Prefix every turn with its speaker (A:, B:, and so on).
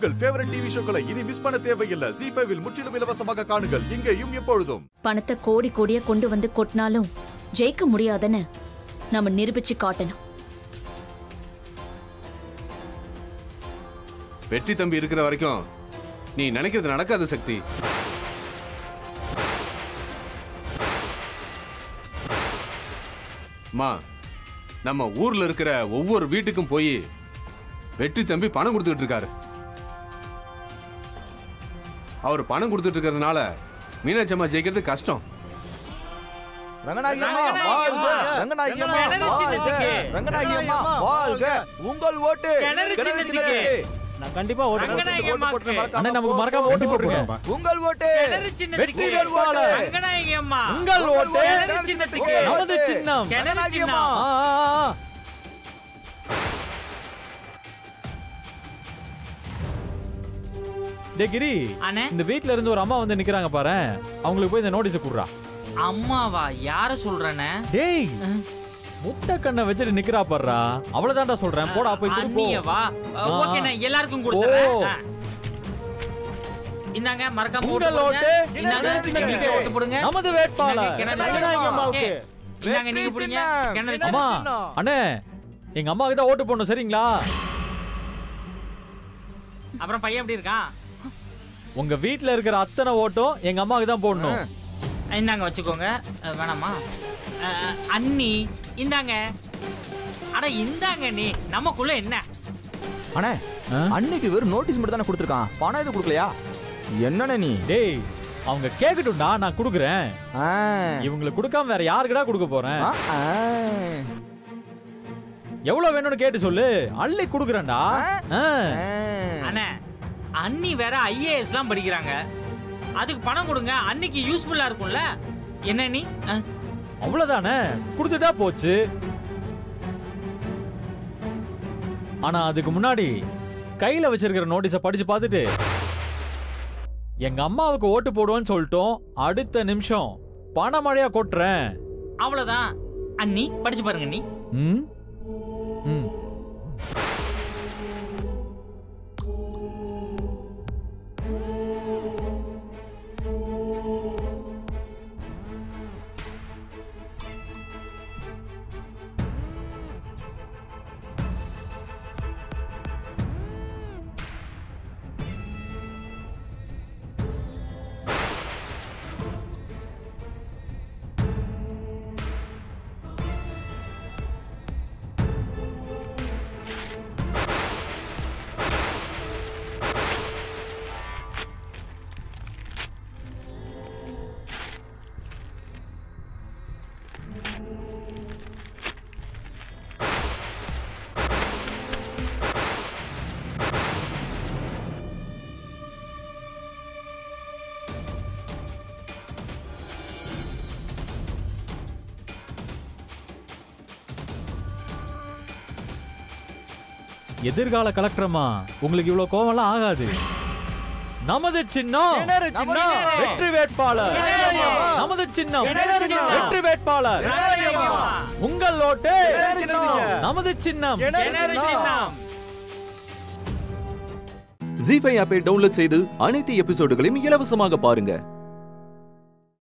A: உங்கள் favourite TV ஷோக்களை இனி miss பண்ண தேவையில்லை ஜி ஃபைவில் முற்றிலும் இலவசமாக காணுங்கள் இங்கேயும் எப்பொழுதும்
B: பணத்தை கோடி கோடியா கொண்டு வந்து கொட்டினாலும் ஜெயிக்க முடியாதுன்னு நம்ம நிரூபிச்சு காட்டணும்
C: வெற்றி தம்பி இருக்கிற வரைக்கும் நீ நினைக்கிறது நடக்காத சக்தி அம்மா நம்ம ஊர்ல இருக்கிற ஒவ்வொரு வீட்டுக்கும் போய் வெற்றி தம்பி பணம் கொடுத்துட்டு இருக்காரு அவர் பணம் கொடுத்துட்டு இருக்கிறதுனால மீனாட்சி அம்மா ஜெயிக்கிறது கஷ்டம்
D: ரங்கநாயகி அம்மா வாழ்க ரங்கநாயகி அம்மா
E: கிணறு
D: வாழ்க
E: சின்னத்துக்கு.
D: ரங்கநாயகி அம்மா வாழ்க உங்கள் ஓட்டு
E: கிணறு
D: கிணறு
E: சின்னத்துக்கு.
D: சின்னத்துக்கு.
F: நான் கண்டிப்பா ஓட்டு போடுறேன்.
E: ரங்கநாயகி
D: ஓட்டு
E: அம்மாக்கு.
D: போட்டு மறக்காம
F: அண்ணா நமக்கு மறக்காம ஓட்டு போட்டுருங்க
D: உங்கள் ஓட்டு
E: கிணறு சின்னத்துக்கு.
F: வெற்றி வேட்பாளர்.
E: ரங்கநாயகி அம்மா.
F: உங்கள் ஓட்டு
E: கிணறு சின்னத்துக்கு.
F: நமது சின்னம்
E: கிணறு
D: ரங்கநாயகி
E: சின்னம்.
D: அம்மா.
F: ஆ, ஆ, ஆ. டேய் கிரி
E: அண்ணே
F: இந்த வீட்ல இருந்து ஒரு அம்மா வந்து நிக்கிறாங்க பாரு அவங்களுக்கு போய் இந்த நோட்டீஸ் குடுறா
E: அம்மாவா யார சொல்றேனே
F: டேய் முட்டை கண்ணை வச்சுட்டு நிக்கிறா பாருடா அவ்வளவுதான்டா சொல்றேன் போடா போய் குடு போ
E: அண்ணியவா
F: ஆ.
E: ஓகே நான் எல்லாருக்கும்
F: ஓ.
E: கொடுத்துறேன் ஆ. இந்தாங்க மறக்காம ஓட்டு
F: உங்கள்
E: போடுங்க.
F: ஓட்டு
E: இந்தாங்க
F: கிணறு
E: நீங்க ஓட்டு போடுங்க
F: நமது வேட்பாளர்
E: இந்தாங்க கிணறு
F: ரங்கநாயகி
E: சின்னம்.
F: அம்மாவுக்கு
E: ஓகே. இந்தாங்க நீங்க
D: வெற்றி
E: புடிங்க
D: சின்னம்.
E: கிணறு
F: அம்மா
E: சின்னம்.
F: அண்ணே எங்க அம்மாவுக்கு தான் ஓட்டு போடணும் சரிங்களா
E: அப்புறம் பையன் எப்படி இருக்கான்
F: உங்க வீட்ல இருக்கிற அத்தனை ஓட்டும் எங்க அம்மாவுக்கு தான் போடணும்
E: இந்தாங்க வச்சுக்கோங்க அஹ், வேணாமா அஹ், அண்ணி இந்தாங்க அட இந்தாங்க நீ நமக்குள்ள என்ன
D: அண்ணே
F: ஆ?
D: அன்னைக்கு வெறும் நோட்டீஸ் மட்டும் தானே கொடுத்துருக்கான் பணம் எதுவும் கொடுக்கலையா என்னண்ணே நீ
F: டேய் அவங்க கேக்கட்டும்டா நான் குடுக்குறேன்
D: ஆ.
F: இவங்களுக்கு கொடுக்காம வேற யாருக்குடா கொடுக்க போறேன்
D: ஆ, ஆ.
F: எவ்வளவு வேணும்னு கேட்டு சொல்லு அள்ளி குடுக்குறேன்டா ஆ.
D: ஆ.
E: அண்ணே அண்ணி வேற ஐஏஎஸ் எல்லாம் படிக்கிறாங்க அதுக்கு பணம் கொடுங்க அன்னைக்கு யூஸ்ஃபுல்லா இருக்கும்ல என்ன நீ அஹ்,
F: அவ்வளவுதானே கொடுத்துட்டா போச்சு ஆனா அதுக்கு முன்னாடி கையில வச்சிருக்கிற நோட்டீஸ படிச்சு பார்த்துட்டு எங்க அம்மாவுக்கு ஓட்டு போடுவேன்னு சொல்லிட்டோம் அடுத்த நிமிஷம் பணமழையா கொட்டுறேன்
E: அவ்வளவுதான் அண்ணி படிச்சு பாருங்க நீ
F: ம் ம் எதிர்கால கலெக்டரமா உங்களுக்கு இவ்வளவு கோவம்லாம் ஆகாது நமது சின்னம்
D: கிணறு சின்னம்.
F: வெற்றி வேட்பாளர் நமது சின்னம்
E: சின்னம்.
F: வெற்றி வேட்பாளர்
E: ரங்கநாயகி அம்மா.
F: உங்கள் ஓட்டு
D: சின்னம்.
F: நமது சின்னம்
E: கிணறு சின்னம்
G: ஜி ஃபைவ் ஆப்பை டவுன்லோட் செய்து அனைத்து எபிசோடுகளையும் இலவசமாக பாருங்க